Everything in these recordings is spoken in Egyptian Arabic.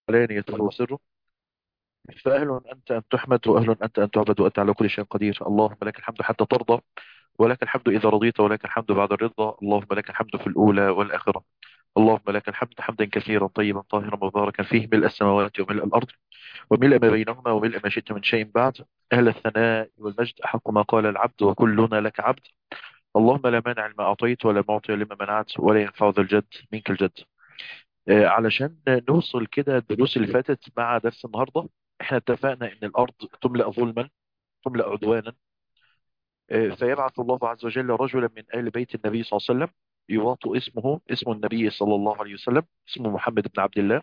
علانيته وسره فأهل أنت أن تحمد وأهل أنت أن تعبد وأنت على كل شيء قدير اللهم لك الحمد حتى ترضى ولك الحمد إذا رضيت ولك الحمد بعد الرضا اللهم لك الحمد في الأولى والآخرة اللهم لك الحمد حمدا كثيرا طيبا طاهرا مباركا فيه ملء السماوات وملء الأرض وملء ما بينهما وملء ما شئت من شيء بعد أهل الثناء والمجد أحق ما قال العبد وكلنا لك عبد اللهم لا مانع لما أعطيت ولا معطي لما منعت ولا ينفع ذا الجد منك الجد آه، علشان نوصل كده الدروس اللي فاتت مع درس النهاردة احنا اتفقنا ان الارض تملأ ظلما تملأ عدوانا آه، فيبعث الله عز وجل رجلا من آل بيت النبي صلى الله عليه وسلم يواطئ اسمه اسم النبي صلى الله عليه وسلم اسمه محمد بن عبد الله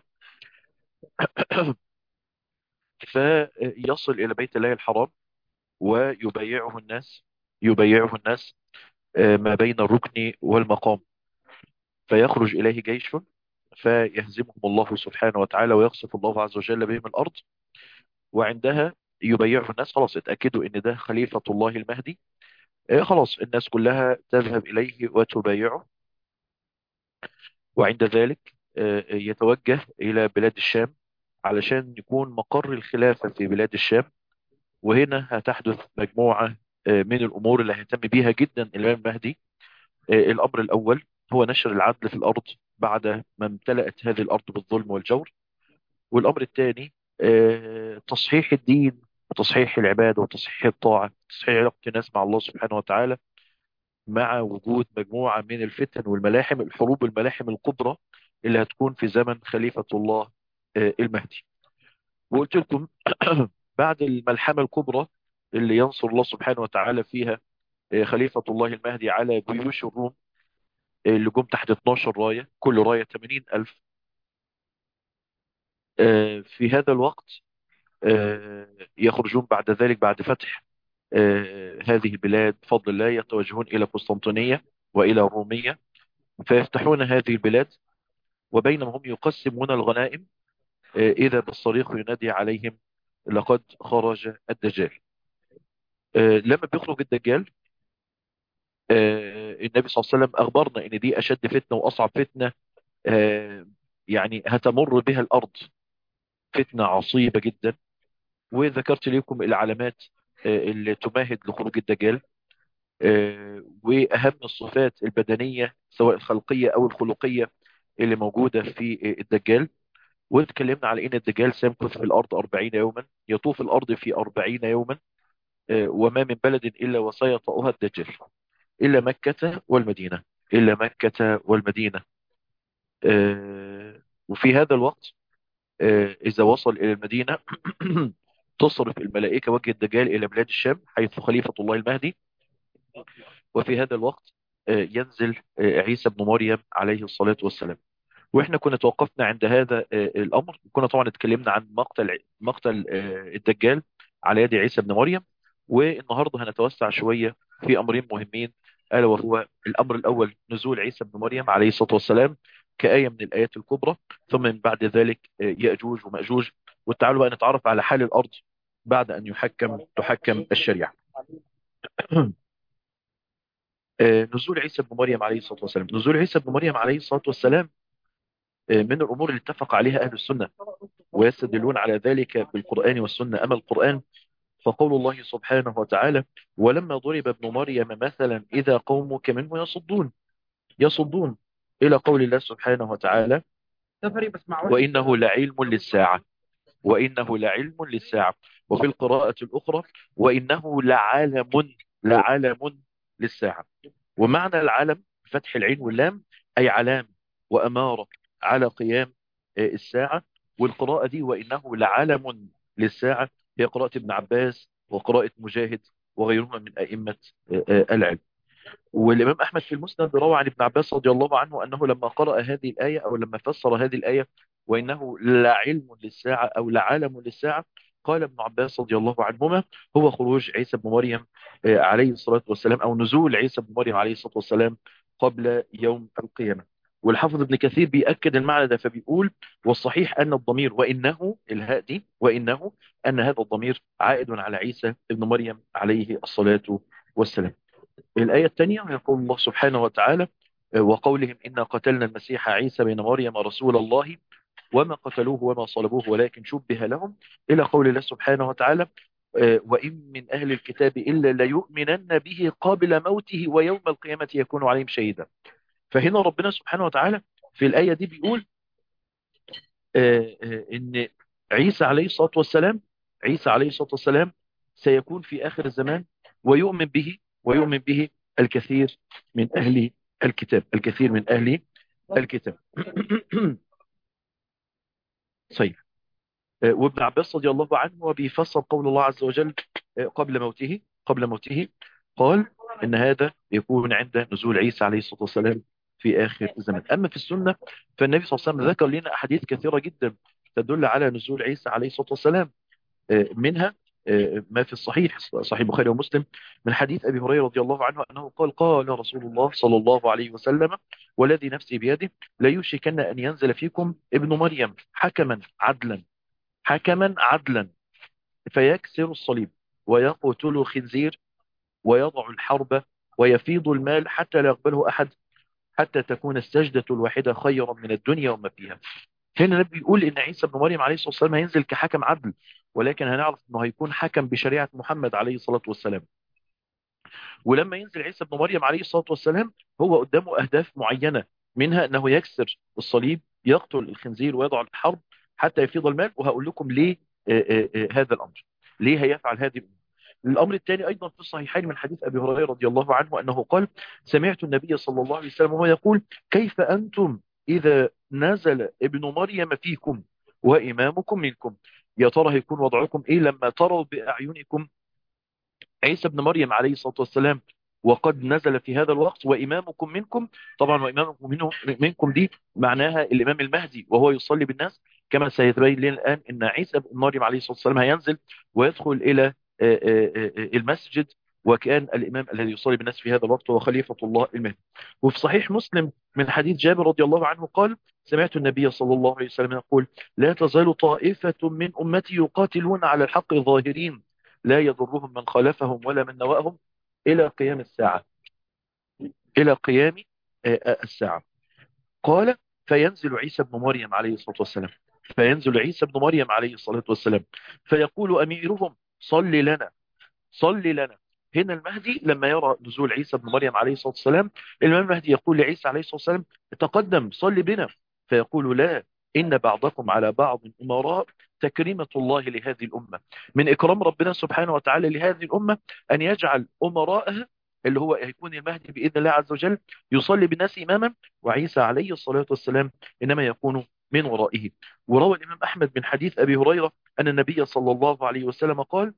فيصل إلى بيت الله الحرام ويبايعه الناس يبايعه الناس آه، ما بين الركن والمقام فيخرج إليه جيش فيهزمهم الله سبحانه وتعالى ويقصف الله عز وجل بهم الأرض وعندها يبايعه الناس خلاص اتأكدوا ان ده خليفة الله المهدي آه، خلاص الناس كلها تذهب إليه وتبايعه وعند ذلك آه، يتوجه إلى بلاد الشام علشان يكون مقر الخلافة في بلاد الشام وهنا هتحدث مجموعة آه، من الأمور اللي هيهتم بيها جدا الإمام المهدي آه، الأمر الأول هو نشر العدل في الأرض بعد ما امتلأت هذه الأرض بالظلم والجور والأمر الثاني آه، تصحيح الدين وتصحيح العبادة وتصحيح الطاعة تصحيح علاقة الناس مع الله سبحانه وتعالى مع وجود مجموعة من الفتن والملاحم الحروب الملاحم الكبرى اللي هتكون في زمن خليفة الله آه، المهدي وقلت لكم بعد الملحمة الكبرى اللي ينصر الله سبحانه وتعالى فيها آه، خليفة الله المهدي على جيوش الروم آه، اللي جم تحت 12 راية كل راية 80 ألف آه، في هذا الوقت آه، يخرجون بعد ذلك بعد فتح آه، هذه البلاد بفضل الله يتوجهون إلى قسطنطينية وإلى رومية فيفتحون هذه البلاد وبينما هم يقسمون الغنائم آه، إذا بالصريخ ينادي عليهم لقد خرج الدجال آه، لما بيخرج الدجال آه، النبي صلى الله عليه وسلم أخبرنا إن دي أشد فتنة وأصعب فتنة آه، يعني هتمر بها الأرض فتنة عصيبة جدا وذكرت لكم العلامات آه، اللي تمهد لخروج الدجال آه، وأهم الصفات البدنية سواء الخلقية أو الخلقية اللي موجودة في آه، الدجال واتكلمنا على ان الدجال سيمكث في الارض 40 يوما يطوف الارض في 40 يوما آه، وما من بلد الا وسيطأها الدجال الا مكة والمدينة الا مكة والمدينة آه، وفي هذا الوقت آه، اذا وصل الى المدينة تصرف الملائكة وجه الدجال الى بلاد الشام حيث خليفة الله المهدي وفي هذا الوقت آه، ينزل آه، عيسى بن مريم عليه الصلاة والسلام واحنا كنا توقفنا عند هذا آه، الامر كنا طبعا اتكلمنا عن مقتل مقتل آه، الدجال على يد عيسى بن مريم والنهارده هنتوسع شويه في امرين مهمين الا وهو الامر الاول نزول عيسى بن مريم عليه الصلاه والسلام كآية من الآيات الكبرى ثم من بعد ذلك آه، يأجوج ومأجوج وتعالوا بقى نتعرف على حال الأرض بعد أن يحكم تحكم الشريعة آه، نزول عيسى بن مريم عليه الصلاة والسلام نزول عيسى بن مريم عليه الصلاة والسلام من الأمور اللي اتفق عليها أهل السنة ويستدلون على ذلك بالقرآن والسنة أما القرآن فقول الله سبحانه وتعالى ولما ضرب ابن مريم مثلا إذا قومك منه يصدون يصدون إلى قول الله سبحانه وتعالى وإنه لعلم للساعة وإنه لعلم للساعة وفي القراءة الأخرى وإنه لعالم لعالم للساعة ومعنى العلم فتح العين واللام أي علام وأمارة على قيام آه، الساعة والقراءة دي وإنه لعلم للساعة هي قراءة ابن عباس وقراءة مجاهد وغيرهما من أئمة آه، آه، العلم والإمام أحمد في المسند روى عن ابن عباس رضي الله عنه أنه لما قرأ هذه الآية أو لما فسر هذه الآية وإنه لعلم للساعة أو لعالم للساعة قال ابن عباس رضي الله عنهما هو خروج عيسى بن مريم آه، عليه الصلاة والسلام أو نزول عيسى بن مريم عليه الصلاة والسلام قبل يوم القيامة والحافظ ابن كثير بيأكد المعنى ده فبيقول والصحيح أن الضمير وإنه الهاء دي وإنه أن هذا الضمير عائد على عيسى ابن مريم عليه الصلاة والسلام الآية الثانية يقول الله سبحانه وتعالى آه، وقولهم إنا قتلنا المسيح عيسى بن مريم رسول الله وما قتلوه وما صلبوه ولكن شبه لهم إلى قول الله سبحانه وتعالى آه، وإن من أهل الكتاب إلا ليؤمنن به قبل موته ويوم القيامة يكون عليهم شهيدا فهنا ربنا سبحانه وتعالى في الآية دي بيقول آه، آه، إن عيسى عليه الصلاة والسلام عيسى عليه الصلاة والسلام سيكون في آخر الزمان ويؤمن به ويؤمن به الكثير من أهل الكتاب الكثير من أهل الكتاب صحيح آه، وابن عباس رضي الله عنه وبيفسر قول الله عز وجل آه، قبل موته قبل موته قال ان هذا يكون عند نزول عيسى عليه الصلاة والسلام في آخر الزمن أما في السنة فالنبي صلى الله عليه وسلم ذكر لنا أحاديث كثيرة جدا تدل على نزول عيسى عليه الصلاة والسلام آه، منها آه، ما في الصحيح صحيح البخاري ومسلم من حديث أبي هريرة رضي الله عنه أنه قال قال رسول الله صلى الله عليه وسلم والذي نفسي بيده لا يوشكن أن ينزل فيكم ابن مريم حكما عدلا حكما عدلا فيكسر الصليب ويقتل الخنزير ويضع الحرب ويفيض المال حتى لا يقبله أحد حتى تكون السجدة الواحدة خيرا من الدنيا وما فيها هنا النبي بيقول ان عيسى بن مريم عليه الصلاة والسلام هينزل كحكم عدل ولكن هنعرف انه هيكون حكم بشريعة محمد عليه الصلاة والسلام ولما ينزل عيسى بن مريم عليه الصلاة والسلام هو قدامه أهداف معينة منها أنه يكسر الصليب يقتل الخنزير ويضع الحرب حتى يفيض المال وهقول لكم ليه آه، آه، آه، هذا الأمر ليه هيفعل هذه الأمور الأمر الثاني أيضا في الصحيحين من حديث أبي هريرة رضي الله عنه أنه قال سمعت النبي صلى الله عليه وسلم وهو يقول كيف أنتم إذا نزل ابن مريم فيكم وإمامكم منكم يا ترى هيكون وضعكم إيه لما تروا بأعينكم عيسى ابن مريم عليه الصلاة والسلام وقد نزل في هذا الوقت وإمامكم منكم طبعا وإمامكم منه منكم دي معناها الإمام المهدي وهو يصلي بالناس كما سيتبين لنا الآن أن عيسى ابن مريم عليه الصلاة والسلام هينزل ويدخل إلى آه، آه، آه، المسجد وكان الإمام الذي يصلي بالناس في هذا الوقت هو خليفة الله المهدي وفي صحيح مسلم من حديث جابر رضي الله عنه قال سمعت النبي صلى الله عليه وسلم يقول لا تزال طائفة من أمتي يقاتلون على الحق ظاهرين لا يضرهم من خالفهم ولا من نواهم إلى قيام الساعة إلى قيام آه، آه، الساعة قال فينزل عيسى بن مريم عليه الصلاة والسلام فينزل عيسى بن مريم عليه الصلاة والسلام فيقول أميرهم صل لنا صل لنا هنا المهدي لما يرى نزول عيسى بن مريم عليه الصلاة والسلام الإمام المهدي يقول لعيسى عليه الصلاة والسلام تقدم صل بنا فيقول لا إن بعضكم على بعض أمراء تكريمة الله لهذه الأمة من إكرام ربنا سبحانه وتعالى لهذه الأمة أن يجعل أمراءها اللي هو هيكون المهدي بإذن الله عز وجل يصلي بالناس إماما وعيسى عليه الصلاة والسلام إنما يكون من ورائه وروى الإمام أحمد من حديث أبي هريرة أن النبي صلى الله عليه وسلم قال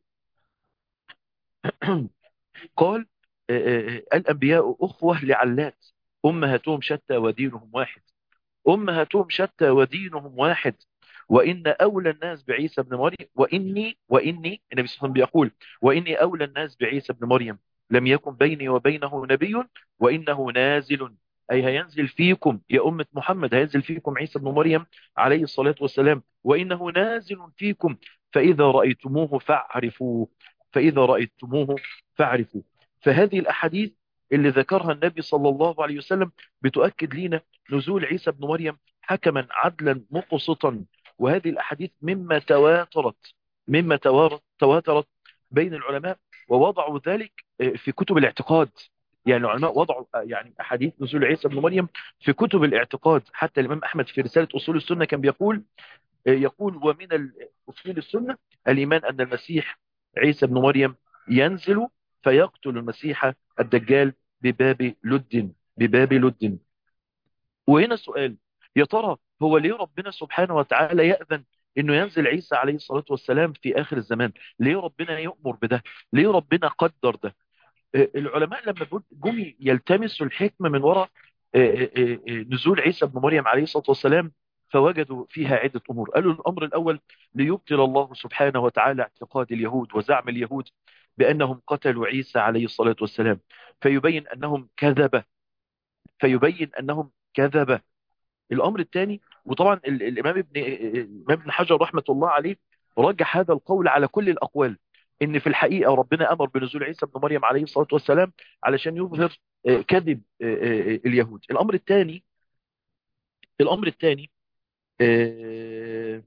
قال آه، آه، آه، الأنبياء أخوة لعلات أمهاتهم شتى ودينهم واحد أمهاتهم شتى ودينهم واحد وإن أولى الناس بعيسى بن مريم وإني وإني النبي صلى الله عليه وسلم بيقول وإني أولى الناس بعيسى بن مريم لم يكن بيني وبينه نبي وإنه نازل أي هينزل فيكم يا أمة محمد هينزل فيكم عيسى بن مريم عليه الصلاة والسلام وإنه نازل فيكم فإذا رأيتموه فاعرفوه فإذا رأيتموه فاعرفوه فهذه الأحاديث اللي ذكرها النبي صلى الله عليه وسلم بتؤكد لنا نزول عيسى بن مريم حكما عدلا مقسطا وهذه الأحاديث مما تواترت مما توارت تواترت بين العلماء ووضعوا ذلك في كتب الاعتقاد يعني العلماء وضعوا يعني أحاديث نزول عيسى بن مريم في كتب الاعتقاد حتى الإمام أحمد في رسالة أصول السنة كان بيقول يقول ومن أصول السنة الإيمان أن المسيح عيسى بن مريم ينزل فيقتل المسيح الدجال بباب لد بباب لد وهنا السؤال يا ترى هو ليه ربنا سبحانه وتعالى يأذن انه ينزل عيسى عليه الصلاة والسلام في اخر الزمان ليه ربنا يؤمر بده ليه ربنا قدر ده العلماء لما جم يلتمسوا الحكمة من وراء نزول عيسى بن مريم عليه الصلاة والسلام فوجدوا فيها عدة أمور قالوا الأمر الأول ليبطل الله سبحانه وتعالى اعتقاد اليهود وزعم اليهود بأنهم قتلوا عيسى عليه الصلاة والسلام فيبين أنهم كذبة فيبين أنهم كذبة الأمر الثاني وطبعا الإمام ابن, الإمام ابن حجر رحمة الله عليه رجح هذا القول على كل الأقوال ان في الحقيقة ربنا امر بنزول عيسى بن مريم عليه الصلاة والسلام علشان يظهر كذب اليهود الامر الثاني الامر الثاني آه،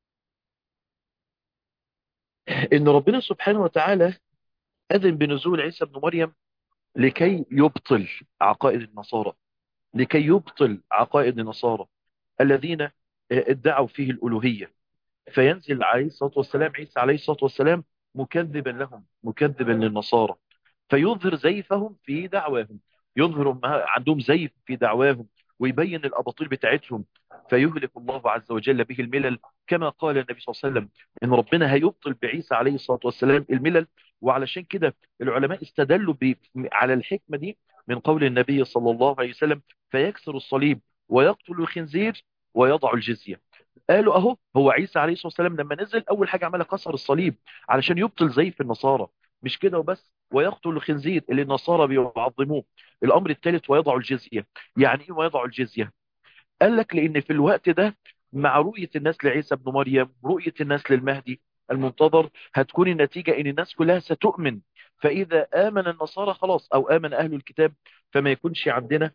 ان ربنا سبحانه وتعالى اذن بنزول عيسى بن مريم لكي يبطل عقائد النصارى لكي يبطل عقائد النصارى الذين آه، ادعوا فيه الالوهيه فينزل عليه الصلاه والسلام عيسى عليه الصلاه والسلام مكذبا لهم مكذبا للنصارى فيظهر زيفهم في دعواهم يظهر ما عندهم زيف في دعواهم ويبين الأباطيل بتاعتهم فيهلك الله عز وجل به الملل كما قال النبي صلى الله عليه وسلم إن ربنا هيبطل بعيسى عليه الصلاة والسلام الملل وعلشان كده العلماء استدلوا ب... على الحكمة دي من قول النبي صلى الله عليه وسلم فيكسر الصليب ويقتل الخنزير ويضع الجزية قالوا اهو هو عيسى عليه الصلاة والسلام لما نزل اول حاجة عملها كسر الصليب علشان يبطل زيف النصارى مش كده وبس ويقتل الخنزير اللي النصارى بيعظموه الامر الثالث ويضع الجزية يعني ايه ويضع الجزية قال لك لان في الوقت ده مع رؤية الناس لعيسى ابن مريم رؤية الناس للمهدي المنتظر هتكون النتيجة ان الناس كلها ستؤمن فاذا امن النصارى خلاص او امن اهل الكتاب فما يكونش عندنا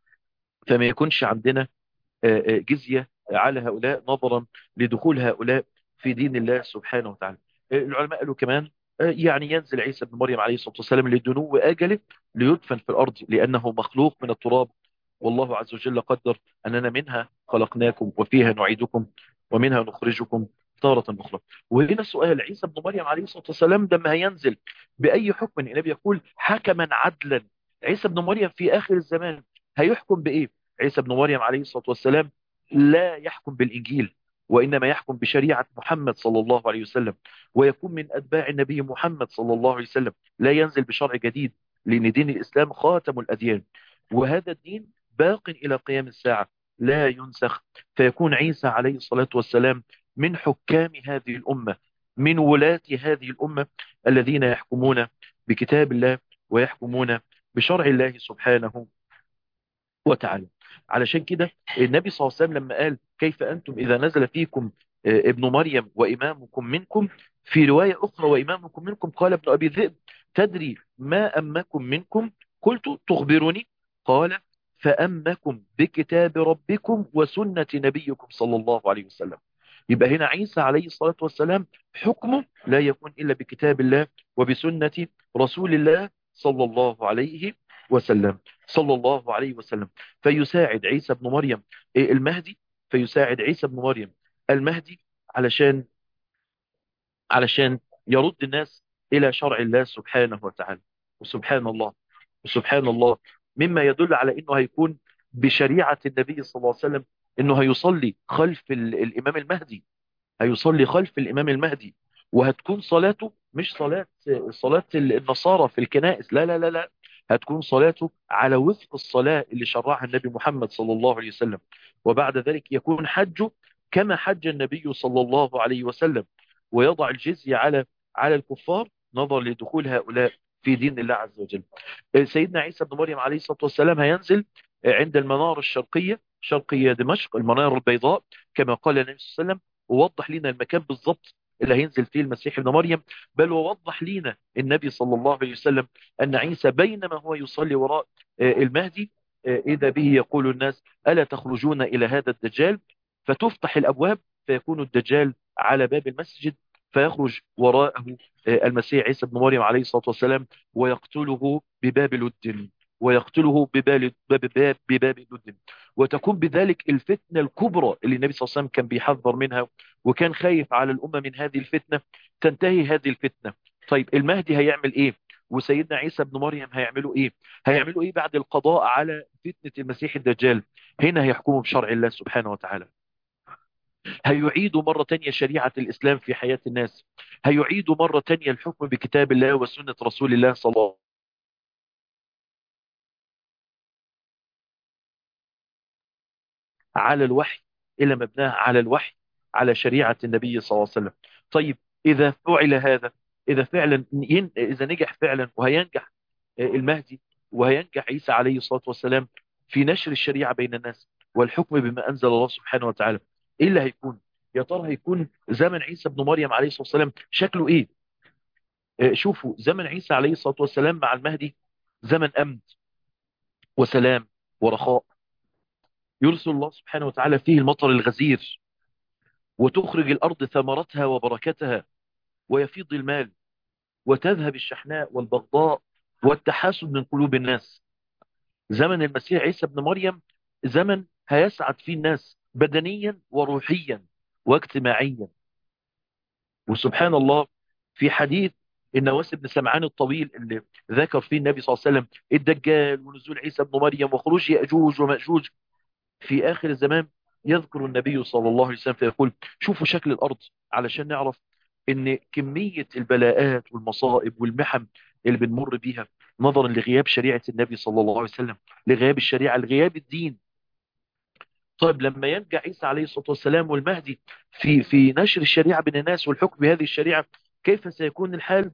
فما يكونش عندنا جزية على هؤلاء نظرا لدخول هؤلاء في دين الله سبحانه وتعالى العلماء قالوا كمان يعني ينزل عيسى بن مريم عليه الصلاة والسلام لدنو أجله ليدفن في الأرض لأنه مخلوق من التراب والله عز وجل قدر أننا منها خلقناكم وفيها نعيدكم ومنها نخرجكم تارة أخرى وهنا سؤال عيسى بن مريم عليه الصلاة والسلام لما هينزل بأي حكم النبي يقول حكما عدلا عيسى بن مريم في آخر الزمان هيحكم بإيه عيسى بن مريم عليه الصلاة والسلام لا يحكم بالإنجيل وإنما يحكم بشريعة محمد صلى الله عليه وسلم ويكون من أتباع النبي محمد صلى الله عليه وسلم لا ينزل بشرع جديد لأن دين الإسلام خاتم الأديان وهذا الدين باق إلى قيام الساعة لا ينسخ فيكون عيسى عليه الصلاة والسلام من حكام هذه الأمة من ولاة هذه الأمة الذين يحكمون بكتاب الله ويحكمون بشرع الله سبحانه وتعالى علشان كده النبي صلى الله عليه وسلم لما قال كيف أنتم إذا نزل فيكم ابن مريم وإمامكم منكم في رواية أخرى وإمامكم منكم قال ابن أبي ذئب تدري ما أمكم منكم قلت تخبرني قال فأمكم بكتاب ربكم وسنة نبيكم صلى الله عليه وسلم يبقى هنا عيسى عليه الصلاة والسلام حكمه لا يكون إلا بكتاب الله وبسنة رسول الله صلى الله عليه وسلم صلى الله عليه وسلم فيساعد عيسى بن مريم المهدي فيساعد عيسى بن مريم المهدي علشان علشان يرد الناس إلى شرع الله سبحانه وتعالى وسبحان الله وسبحان الله مما يدل على أنه هيكون بشريعة النبي صلى الله عليه وسلم أنه هيصلي خلف الإمام المهدي هيصلي خلف الإمام المهدي وهتكون صلاته مش صلاة صلاة النصارى في الكنائس لا لا لا لا هتكون صلاته على وفق الصلاة اللي شرعها النبي محمد صلى الله عليه وسلم وبعد ذلك يكون حجه كما حج النبي صلى الله عليه وسلم ويضع الجزية على على الكفار نظرا لدخول هؤلاء في دين الله عز وجل سيدنا عيسى بن مريم عليه الصلاة والسلام هينزل عند المنارة الشرقية شرقية دمشق المنارة البيضاء كما قال النبي صلى الله عليه وسلم ووضح لنا المكان بالضبط اللي هينزل فيه المسيح ابن مريم بل ووضح لنا النبي صلى الله عليه وسلم أن عيسى بينما هو يصلي وراء المهدي إذا به يقول الناس ألا تخرجون إلى هذا الدجال فتفتح الأبواب فيكون الدجال على باب المسجد فيخرج وراءه المسيح عيسى بن مريم عليه الصلاة والسلام ويقتله بباب لد ويقتله بباب بباب بباب لد وتكون بذلك الفتنة الكبرى اللي النبي صلى الله عليه وسلم كان بيحذر منها وكان خايف على الأمة من هذه الفتنة تنتهي هذه الفتنة طيب المهدي هيعمل ايه وسيدنا عيسى بن مريم هيعملوا ايه هيعملوا ايه بعد القضاء على فتنة المسيح الدجال هنا هيحكموا بشرع الله سبحانه وتعالى هيعيدوا مرة تانية شريعة الإسلام في حياة الناس هيعيدوا مرة تانية الحكم بكتاب الله وسنة رسول الله صلى الله على الوحي إلى مبناه على الوحي على شريعة النبي صلى الله عليه وسلم طيب إذا فعل هذا إذا فعلا ين... إذا نجح فعلا وهينجح المهدي وهينجح عيسى عليه الصلاة والسلام في نشر الشريعة بين الناس والحكم بما أنزل الله سبحانه وتعالى إيه اللي هيكون يا ترى هيكون زمن عيسى بن مريم عليه الصلاة والسلام شكله إيه شوفوا زمن عيسى عليه الصلاة والسلام مع المهدي زمن أمن وسلام ورخاء يرسل الله سبحانه وتعالى فيه المطر الغزير وتخرج الأرض ثمرتها وبركتها ويفيض المال وتذهب الشحناء والبغضاء والتحاسد من قلوب الناس زمن المسيح عيسى بن مريم زمن هيسعد فيه الناس بدنيا وروحيا واجتماعيا وسبحان الله في حديث النواس بن سمعان الطويل اللي ذكر فيه النبي صلى الله عليه وسلم الدجال ونزول عيسى بن مريم وخروج يأجوج ومأجوج في آخر الزمان يذكر النبي صلى الله عليه وسلم فيقول شوفوا شكل الأرض علشان نعرف ان كمية البلاءات والمصائب والمحن اللي بنمر بيها نظرا لغياب شريعة النبي صلى الله عليه وسلم لغياب الشريعة لغياب الدين طيب لما ينجح عيسى عليه الصلاة والسلام والمهدي في في نشر الشريعة بين الناس والحكم بهذه الشريعة كيف سيكون الحال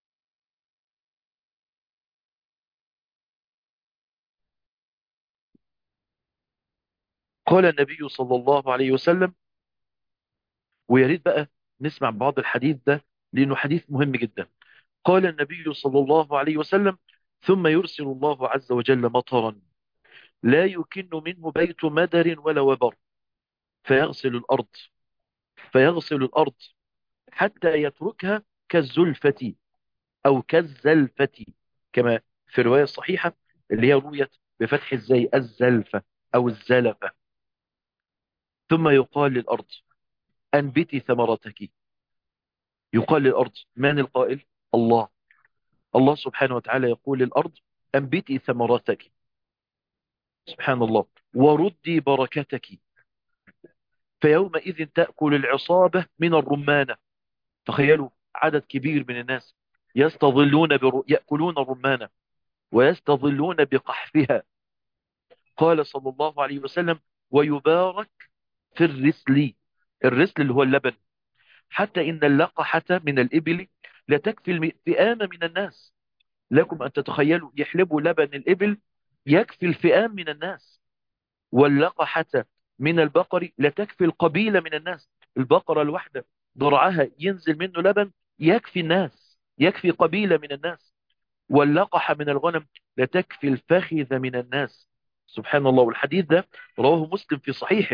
قال النبي صلى الله عليه وسلم ويريد بقى نسمع بعض الحديث ده لأنه حديث مهم جدا قال النبي صلى الله عليه وسلم ثم يرسل الله عز وجل مطرا لا يكن منه بيت مدر ولا وبر فيغسل الأرض فيغسل الأرض حتى يتركها كالزلفة أو كالزلفة كما في الرواية الصحيحة اللي هي رويت بفتح الزي الزلفة أو الزلفة ثم يقال للأرض أنبتي ثمرتك يقال للأرض من القائل الله الله سبحانه وتعالى يقول للأرض أنبتي ثمرتك سبحان الله وردي بركتك فيومئذ تأكل العصابة من الرمانة تخيلوا عدد كبير من الناس يستظلون بر... يأكلون الرمانة ويستظلون بقحفها قال صلى الله عليه وسلم ويبارك في الرسل الرسل اللي هو اللبن حتى إن اللقحة من الإبل لا تكفي الفئام من الناس لكم أن تتخيلوا يحلبوا لبن الإبل يكفي الفئام من الناس واللقحة من البقر لا تكفي القبيلة من الناس البقرة الواحدة ضرعها ينزل منه لبن يكفي الناس يكفي قبيلة من الناس واللقح من الغنم لا تكفي الفخذ من الناس سبحان الله والحديث ده رواه مسلم في صحيحه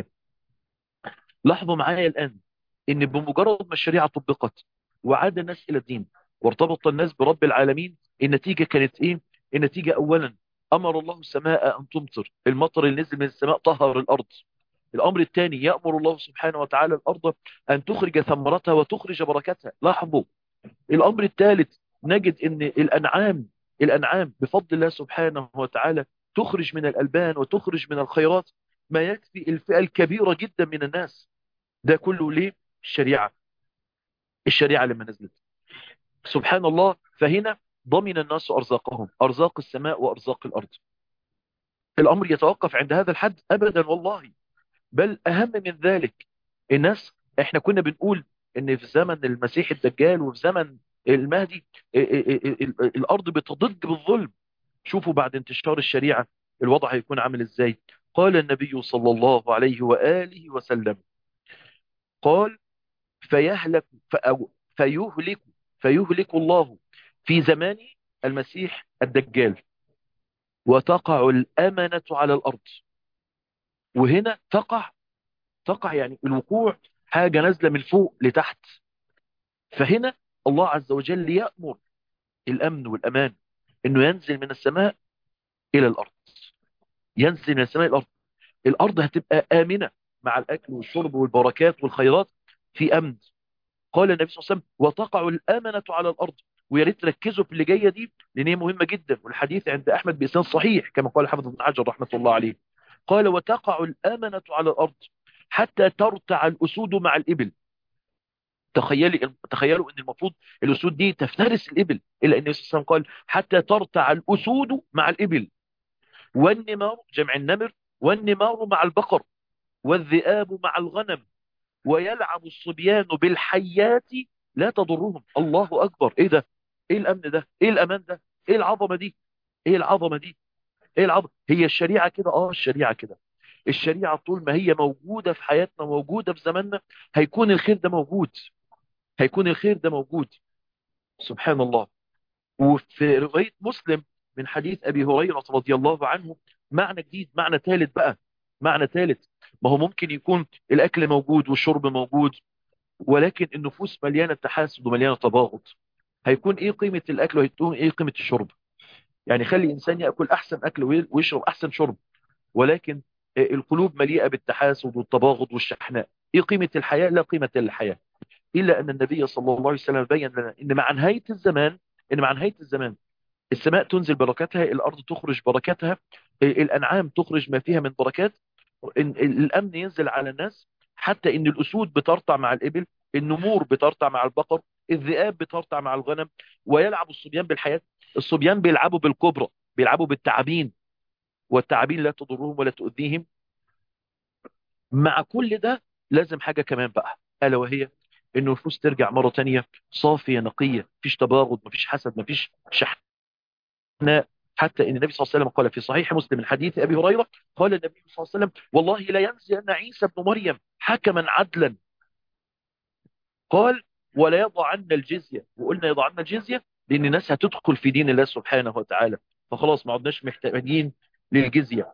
لاحظوا معايا الآن ان بمجرد ما الشريعة طبقت وعاد الناس الى الدين وارتبط الناس برب العالمين النتيجة كانت ايه النتيجة اولا امر الله السماء ان تمطر المطر اللي نزل من السماء طهر الارض الامر الثاني يأمر الله سبحانه وتعالى الارض ان تخرج ثمرتها وتخرج بركتها لاحظوا الامر الثالث نجد ان الانعام الانعام بفضل الله سبحانه وتعالى تخرج من الالبان وتخرج من الخيرات ما يكفي الفئة الكبيرة جدا من الناس ده كله ليه الشريعة الشريعة لما نزلت سبحان الله فهنا ضمن الناس أرزاقهم أرزاق السماء وأرزاق الأرض الأمر يتوقف عند هذا الحد أبدا والله بل أهم من ذلك الناس احنا كنا بنقول ان في زمن المسيح الدجال وفي زمن المهدي الأرض بتضج بالظلم شوفوا بعد انتشار الشريعة الوضع هيكون عامل ازاي قال النبي صلى الله عليه وآله وسلم قال فيهلك أو فيهلك فيهلك الله في زمان المسيح الدجال وتقع الأمنة على الأرض وهنا تقع تقع يعني الوقوع حاجة نازلة من فوق لتحت فهنا الله عز وجل يأمر الأمن والأمان أنه ينزل من السماء إلى الأرض ينزل من السماء إلى الأرض الأرض هتبقى آمنة مع الأكل والشرب والبركات والخيرات في أمن قال النبي صلى الله عليه وسلم وتقع الأمنة على الأرض ويا ريت تركزوا في اللي جايه دي لان هي مهمه جدا والحديث عند احمد باسناد صحيح كما قال حافظ بن حجر رحمه الله عليه قال وتقع الامنه على الارض حتى ترتع الاسود مع الابل تخيلي تخيلوا ان المفروض الاسود دي تفترس الابل الا ان النبي صلى الله عليه وسلم قال حتى ترتع الاسود مع الابل والنمار جمع النمر والنمار مع البقر والذئاب مع الغنم ويلعب الصبيان بالحيات لا تضرهم الله اكبر ايه ده ايه الامن ده ايه الامان ده ايه العظمه دي ايه العظمه دي ايه العظمه هي الشريعه كده اه الشريعه كده الشريعه طول ما هي موجوده في حياتنا موجوده في زماننا هيكون الخير ده موجود هيكون الخير ده موجود سبحان الله وفي روايه مسلم من حديث ابي هريره رضي الله عنه معنى جديد معنى ثالث بقى معنى ثالث ما هو ممكن يكون الاكل موجود والشرب موجود ولكن النفوس مليانة تحاسد ومليانة تباغض هيكون ايه قيمة الاكل وهيكون ايه قيمة الشرب يعني خلي الانسان يأكل احسن اكل ويشرب احسن شرب ولكن القلوب مليئة بالتحاسد والتباغض والشحناء ايه قيمة الحياة لا قيمة للحياة الا ان النبي صلى الله عليه وسلم بين لنا ان مع نهاية الزمان ان مع نهاية الزمان السماء تنزل بركاتها الارض تخرج بركاتها الانعام تخرج ما فيها من بركات الامن ينزل على الناس حتى ان الاسود بترتع مع الابل النمور بترتع مع البقر الذئاب بترتع مع الغنم ويلعب الصبيان بالحياة الصبيان بيلعبوا بالكبرى بيلعبوا بالتعابين والتعابين لا تضرهم ولا تؤذيهم مع كل ده لازم حاجة كمان بقى ألا وهي ان النفوس ترجع مرة تانية صافية نقية مفيش تباغض مفيش حسد مفيش شحناء حتى ان النبي صلى الله عليه وسلم قال في صحيح مسلم من حديث ابي هريره قال النبي صلى الله عليه وسلم والله لا ينزل ان عيسى ابن مريم حكما عدلا قال ولا يضع عنا الجزيه وقلنا يضع عنا الجزيه لان الناس هتدخل في دين الله سبحانه وتعالى فخلاص ما عدناش محتاجين للجزيه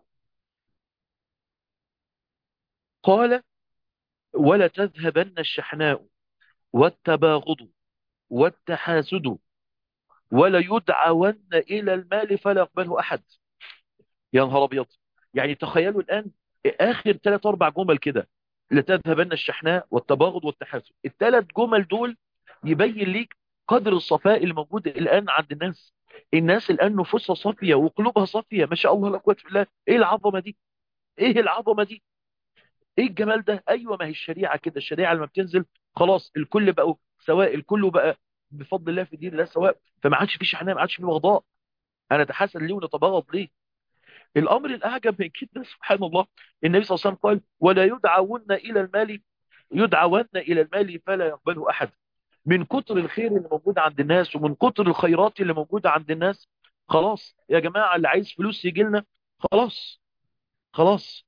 قال ولا تذهبن الشحناء والتباغض والتحاسد ولا يدعون إلى المال فلا يقبله أحد يا نهار أبيض يعني تخيلوا الآن آخر ثلاث أربع جمل كده لتذهبن الشحناء والتباغض والتحاسد الثلاث جمل دول يبين ليك قدر الصفاء اللي موجود الآن عند الناس الناس الآن نفوسها صافية وقلوبها صافية ما شاء الله لا قوه الا بالله ايه العظمة دي ايه العظمة دي ايه الجمال ده ايوه ما هي الشريعة كده الشريعة لما بتنزل خلاص الكل بقوا سواء الكل بقى بفضل الله في دين الله سواء فما عادش في شحناء ما عادش في بغضاء انا اتحسن ليه ونتبغض ليه الامر الاعجب من كده سبحان الله النبي صلى الله عليه وسلم قال ولا يدعون الى المال يدعون الى المال فلا يقبله احد من كتر الخير اللي موجود عند الناس ومن كتر الخيرات اللي موجودة عند الناس خلاص يا جماعة اللي عايز فلوس يجي لنا خلاص خلاص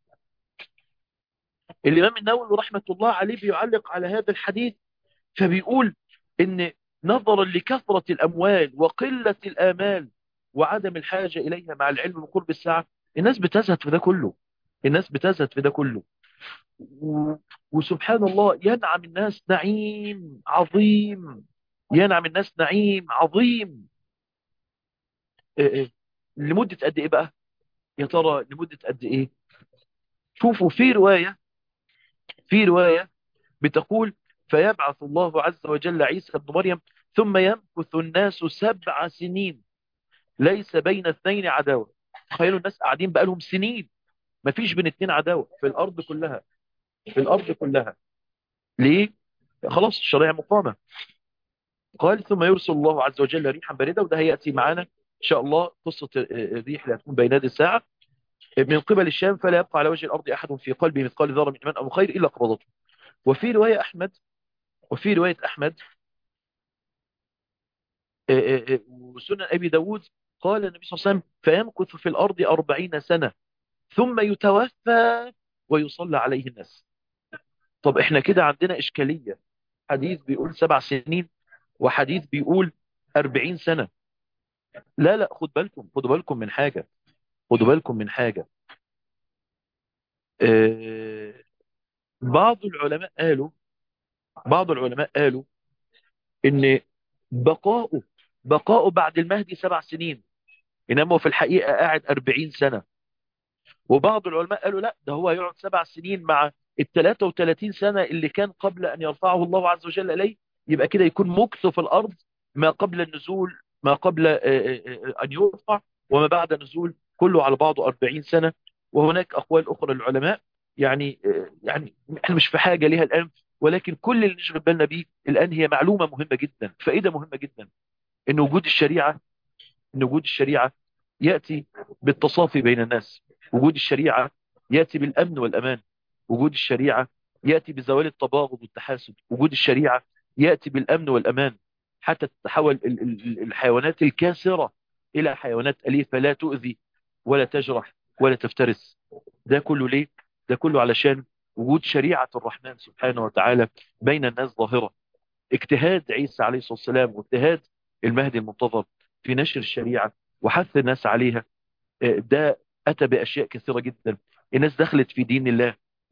الإمام النووي رحمة الله عليه بيعلق على هذا الحديث فبيقول إن نظرا لكثرة الأموال وقلة الآمال وعدم الحاجة إليها مع العلم وقرب الساعة الناس بتزهد في ده كله الناس بتزهد في ده كله و... وسبحان الله ينعم الناس نعيم عظيم ينعم الناس نعيم عظيم إيه إيه. لمدة قد إيه بقى يا ترى لمدة قد إيه شوفوا في رواية في رواية بتقول فيبعث الله عز وجل عيسى بن مريم ثم يمكث الناس سبع سنين ليس بين اثنين عداوة تخيلوا الناس قاعدين بقالهم سنين ما فيش بين اثنين عداوة في الأرض كلها في الأرض كلها ليه؟ خلاص الشريعة مقامة قال ثم يرسل الله عز وجل ريحا باردة وده هيأتي معانا إن شاء الله قصة الريح اللي هتكون بين يدي الساعة من قبل الشام فلا يبقى على وجه الأرض أحد في قلبه مثقال ذرة من إيمان أو خير إلا قبضته وفي رواية أحمد وفي رواية أحمد وسنن أبي داود قال النبي صلى الله عليه وسلم فيمكث في الأرض أربعين سنة ثم يتوفى ويصلى عليه الناس طب احنا كده عندنا إشكالية حديث بيقول سبع سنين وحديث بيقول أربعين سنة لا لا خد بالكم خدوا بالكم من حاجة خدوا بالكم من حاجة اه بعض العلماء قالوا بعض العلماء قالوا ان بقاؤه بقاؤه بعد المهدي سبع سنين انما هو في الحقيقة قاعد أربعين سنة وبعض العلماء قالوا لا ده هو يقعد سبع سنين مع ال 33 سنة اللي كان قبل أن يرفعه الله عز وجل إليه يبقى كده يكون مكث في الأرض ما قبل النزول ما قبل أن يرفع وما بعد النزول كله على بعضه 40 سنة وهناك أقوال أخرى للعلماء يعني يعني احنا مش في حاجة ليها الآن ولكن كل اللي نشغل بالنا بيه الآن هي معلومة مهمة جدا فائدة مهمة جدا ان وجود الشريعة ان وجود الشريعة يأتي بالتصافي بين الناس وجود الشريعة يأتي بالأمن والأمان وجود الشريعة يأتي بزوال التباغض والتحاسد وجود الشريعة يأتي بالأمن والأمان حتى تتحول الحيوانات الكاسرة إلى حيوانات أليفة لا تؤذي ولا تجرح ولا تفترس ده كله ليه؟ ده كله علشان وجود شريعة الرحمن سبحانه وتعالى بين الناس ظاهرة اجتهاد عيسى عليه الصلاة والسلام واجتهاد المهدي المنتظر في نشر الشريعة وحث الناس عليها ده أتى بأشياء كثيرة جدا الناس دخلت في دين الله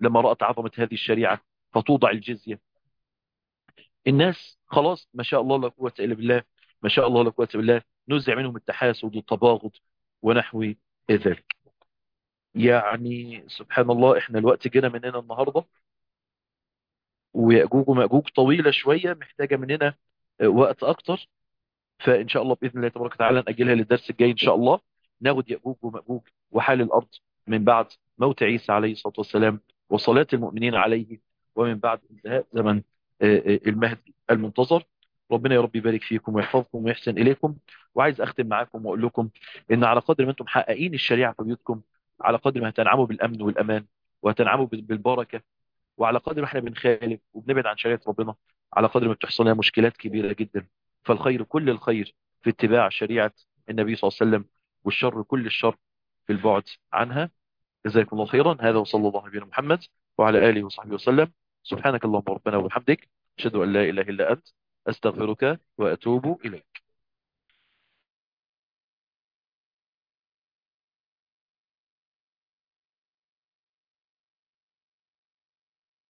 لما رأت عظمة هذه الشريعة فتوضع الجزية الناس خلاص ما شاء الله لا قوة إلا بالله ما شاء الله لا قوة إلا بالله نزع منهم التحاسد والتباغض ونحو ذلك يعني سبحان الله احنا الوقت جينا مننا النهاردة ويأجوج ومأجوج طويلة شوية محتاجة مننا وقت أكتر فإن شاء الله بإذن الله تبارك وتعالى نأجلها للدرس الجاي إن شاء الله ناخد يأجوج ومأجوج وحال الأرض من بعد موت عيسى عليه الصلاة والسلام وصلاة المؤمنين عليه ومن بعد انتهاء زمن المهدي المنتظر ربنا يا رب يبارك فيكم ويحفظكم ويحسن إليكم وعايز أختم معاكم وأقول لكم إن على قدر ما أنتم حققين الشريعة في بيوتكم على قدر ما هتنعموا بالأمن والأمان وهتنعموا بالبركة وعلى قدر ما احنا بنخالف وبنبعد عن شريعة ربنا على قدر ما بتحصل لنا مشكلات كبيرة جدا فالخير كل الخير في اتباع شريعة النبي صلى الله عليه وسلم والشر كل الشر في البعد عنها جزاكم الله خيرا هذا وصلى الله على محمد وعلى آله وصحبه وسلم سبحانك اللهم ربنا وبحمدك أشهد أن لا إله إلا أنت أستغفرك وأتوب إليك